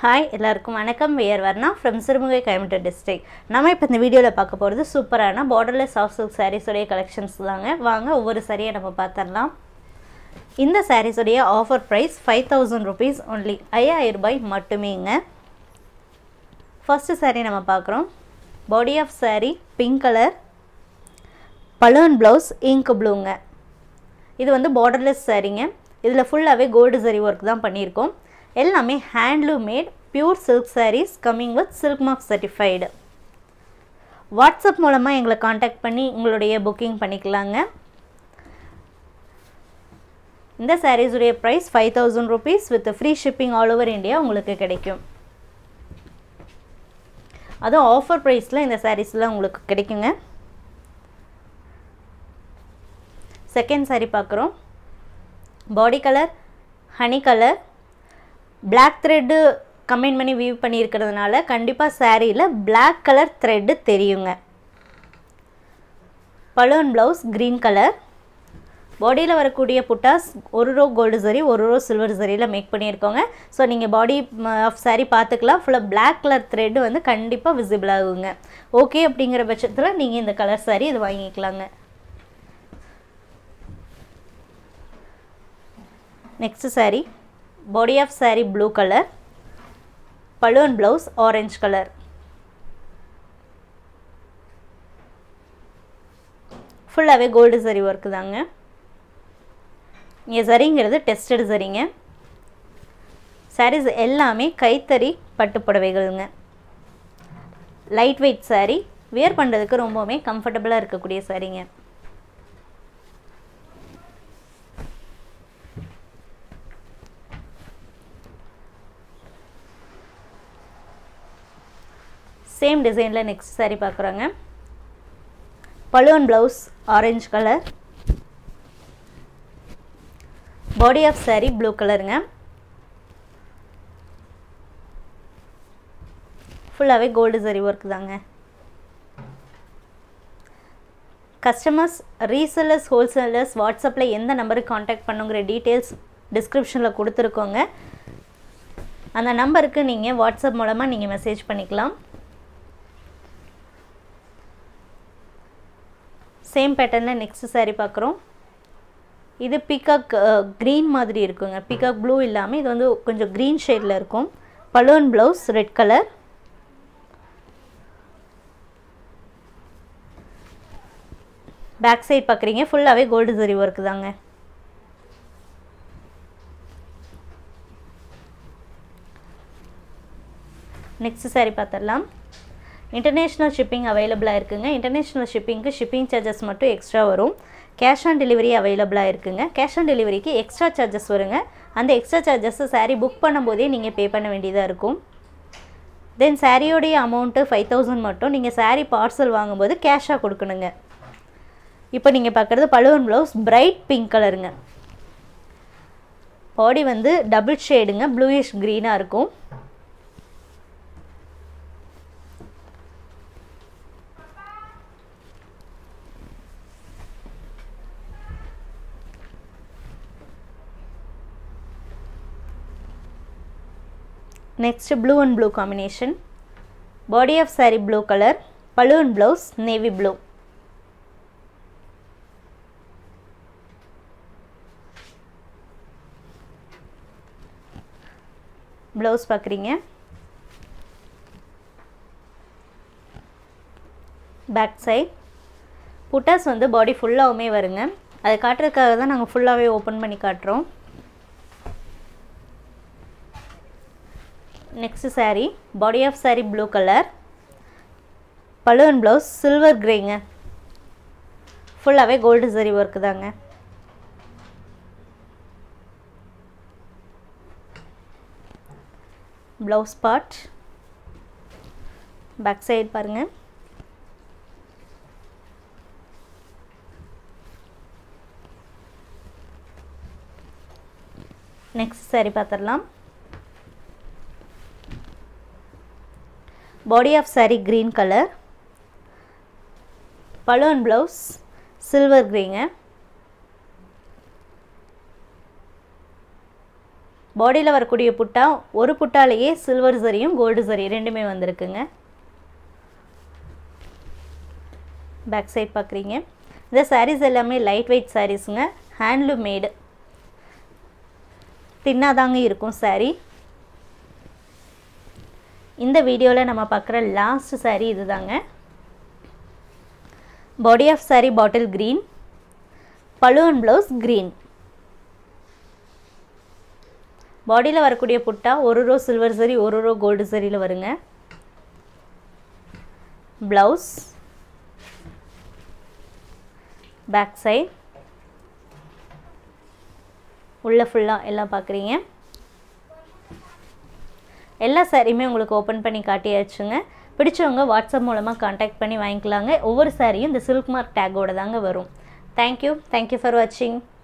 hi எல்லாருக்கும் வணக்கம் we are Varna from Sirumugai Coimbatore district நம்ம இப்போ இந்த வீடியோவில் பார்க்க போகிறது சூப்பரான பார்டர்லெஸ் சாஃப்ட் சில்க் சாரீஸுடைய கலெக்ஷன்ஸ் தாங்க வாங்க ஒவ்வொரு சாரியை நம்ம பார்த்துடலாம் இந்த சாரீஸுடைய offer price five thousand rupees only ஐயாயிரம் ரூபாய் மட்டுமேங்க ஃபஸ்ட்டு சாரீ நம்ம பார்க்குறோம் body of saree pink colour balloon blouse ink ப்ளூங்க இது வந்து பார்டர்லெஸ் சாரீங்க இதில் ஃபுல்லாகவே கோல்டு சரி ஒர்க் தான் பண்ணியிருக்கோம் எல்லாமே handloom made pure silk sarees coming with silk mark certified WhatsApp மூலமாக எங்களை காண்டாக்ட் பண்ணி உங்களுடைய புக்கிங் பண்ணிக்கலாங்க இந்த சாரீஸுடைய price five thousand rupees with free shipping all over India உங்களுக்கு கிடைக்கும் அதுவும் ஆஃபர் ப்ரைஸில் இந்த சாரீஸ்லாம் உங்களுக்கு கிடைக்குங்க செகண்ட் சாரீ பார்க்குறோம் body colour honey colour black thread combine பண்ணி வியூ பண்ணியிருக்கிறதுனால கண்டிப்பாக சாரியில் பிளாக் கலர் த்ரெட்டு தெரியுங்க பலூன் ப்ளவுஸ் க்ரீன் கலர் பாடியில் வரக்கூடிய புட்டாஸ் ஒரு ரோ கோல்டு சரி ஒரு ரோ சில்வர் சரியில் மேக் பண்ணியிருக்கோங்க ஸோ நீங்கள் பாடி ஆஃப் சாரீ பார்த்துக்கலாம் ஃபுல்லாக பிளாக் கலர் த்ரெட்டு வந்து கண்டிப்பாக விசிபிள் ஆகுங்க ஓகே அப்படிங்கிற பட்சத்தில் நீங்கள் இந்த கலர் சாரீ இது வாங்கிக்கலாங்க next saree body of saree blue colour balloon blouse orange colour ஃபுல்லாகவே கோல்டு சரி ஒர்க்கு தாங்க இங்கே சரிங்கிறது டெஸ்டட் சரிங்க சாரீஸ் எல்லாமே கைத்தறி பட்டு புடவைகள்ங்க லைட் வெயிட் சாரீ வியர் பண்ணுறதுக்கு ரொம்பவுமே கம்ஃபர்டபுளாக இருக்கக்கூடிய சாரீங்க சேம் டிசைனில் நெக்ஸ்ட் சாரீ பார்க்குறோங்க balloon blouse orange colour body of saree blue கலருங்க ஃபுல்லாகவே கோல்டு சரி ஒர்க் தாங்க கஸ்டமர்ஸ் ரீசெல்லர்ஸ் ஹோல்சேலர்ஸ் வாட்ஸ்அப்பில் எந்த நம்பருக்கு காண்டாக்ட் பண்ணுங்கிற டீட்டெயில்ஸ் டிஸ்கிரிப்ஷனில் கொடுத்துருக்கோங்க அந்த நம்பருக்கு நீங்கள் வாட்ஸ்அப் மூலமாக நீங்கள் மெசேஜ் பண்ணிக்கலாம் சேம் பேட்டர்னில் நெக்ஸ்ட் சாரீ பார்க்குறோம் இது பிகாக் க்ரீன் மாதிரி இருக்குங்க பிகாக் ப்ளூ இல்லாமல் இது வந்து கொஞ்சம் க்ரீன் ஷேடில் இருக்கும் balloon blouse red colour back side பார்க்குறீங்க ஃபுல்லாகவே கோல்டு சரி ஒர்க்கு தாங்க நெக்ஸ்ட் சாரீ பார்த்துடலாம் இன்டர்நேஷ்னல் ஷிப்பிங் அவைலபிளாக இருக்குங்க இன்டர்நேஷ்னல் ஷிப்பிங்க்கு ஷிப்பிங் சார்ஜஸ் மட்டும் எக்ஸ்ட்ரா வரும் கேஷ் ஆன் டெலிவரி அவைலபிளாக இருக்குங்க கேஷ் ஆன் டெலிவரிக்கு எக்ஸ்ட்ரா சார்ஜஸ் வருங்க அந்த எக்ஸ்ட்ரா சார்ஜஸ் சாரீ புக் பண்ணும்போதே நீங்கள் பே பண்ண வேண்டியதாக இருக்கும் தென் சாரியோடைய அமௌண்ட்டு ஃபைவ் தௌசண்ட் மட்டும் நீங்கள் சாரீ பார்சல் வாங்கும்போது கேஷாக கொடுக்கணுங்க இப்போ நீங்கள் பார்க்குறது பழுவன் ப்ளவுஸ் பிரைட் பிங்க் கலருங்க பாடி வந்து டபுள் ஷேடுங்க ப்ளூயிஷ் க்ரீனாக இருக்கும் next blue and blue combination body of saree blue color balloon blouse navy blue blouse பார்க்குறீங்க பேக் சைட் புட்டாஸ் வந்து பாடி ஃபுல்லாகவுமே வருங்க அதை காட்டுறதுக்காக தான் நாங்கள் ஃபுல்லாகவே ஓப்பன் பண்ணி காட்டுறோம் next saree body of saree blue colour balloon blouse silver கிரேங்க ஃபுல்லாகவே கோல்டு சரி ஒர்க்கு தாங்க ப்ளவுஸ் பார்ட் பேக் சைடு பாருங்கள் நெக்ஸ்ட் சாரீ பார்த்துடலாம் body of saree green colour balloon blouse silver க்ரீங்க பாடியில் வரக்கூடிய புட்டா ஒரு புட்டாலேயே சில்வர் சரியும் கோல்டு சரி ரெண்டுமே வந்திருக்குங்க பேக் சைட் பார்க்குறீங்க இந்த சாரீஸ் எல்லாமே லைட் வெயிட் சாரீஸுங்க ஹேண்ட்லூம் மேடு தின்னாதாங்க இருக்கும் சாரீ இந்த வீடியோவில் நம்ம பார்க்குற லாஸ்ட் சாரீ இதுதாங்க body of saree bottle green balloon blouse green பாடியில் வரக்கூடிய புட்டா ஒரு ரோ சில்வர் சரி ஒரு ரோ கோல்டு சரியில் வருங்க ப்ளவுஸ் பேக் சைட் உள்ளே ஃபுல்லாக எல்லாம் பார்க்குறீங்க எல்லா சாரியுமே உங்களுக்கு ஓப்பன் பண்ணி காட்டியாச்சுங்க பிடிச்சவங்க வாட்ஸ்அப் மூலமாக காண்டாக்ட் பண்ணி வாங்கிக்கலாங்க ஒவ்வொரு சாரியும் இந்த சில்க் மார்க் டேக்கோட தாங்க வரும் தேங்க்யூ தேங்க்யூ ஃபார் வாட்சிங்